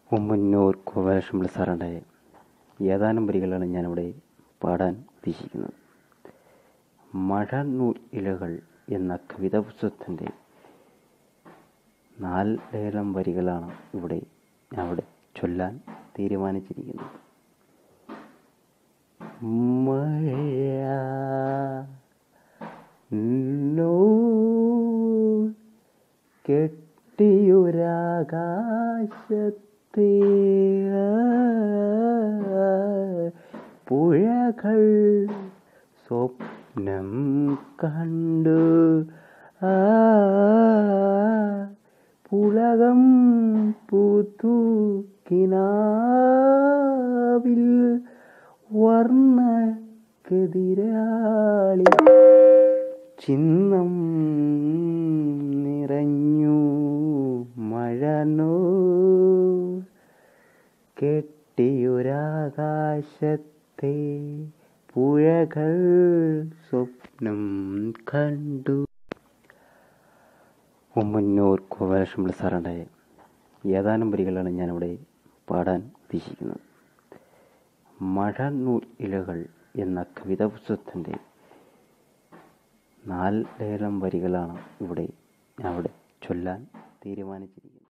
ഉമ്മന്നൂർ കോവേഷമ്പിൾ സാറിൻ്റെ ഏതാനും വരികളാണ് ഞാനിവിടെ പാടാൻ ഉദ്ദേശിക്കുന്നത് മഴ നൂൽ ഇലകൾ എന്ന കവിതാ പുസ്തകത്തിൻ്റെ നാലേളം വരികളാണ് ഇവിടെ ഞാൻ ഇവിടെ ചൊല്ലാൻ തീരുമാനിച്ചിരിക്കുന്നത് മഴ നൂൽ കെട്ടിയൊരാകാശത്തെ പുഴകൾ സ്വപ്നം കണ്ടു ആ പുളകം പൂത്തു കിനാവിൽ വർണ്ണ കെതിരാളി ചിന്നം നിറഞ്ഞു മഴനോ കെട്ടിയൊരാകാശത്തെ പുഴകൾ സ്വപ്നം കണ്ടു ഉമ്മന്നൂർ കോവേഷമ്പിൾ സാറിൻ്റെ ഏതാനും വരികളാണ് ഞാനിവിടെ പാടാൻ ഉദ്ദേശിക്കുന്നത് മഴ നൂൽ ഇലകൾ എന്ന കവിതാ പുസ്തകത്തിൻ്റെ നാലേളം വരികളാണ് ഇവിടെ ഞാൻ ഇവിടെ ചൊല്ലാൻ തീരുമാനിച്ചിരിക്കുന്നത്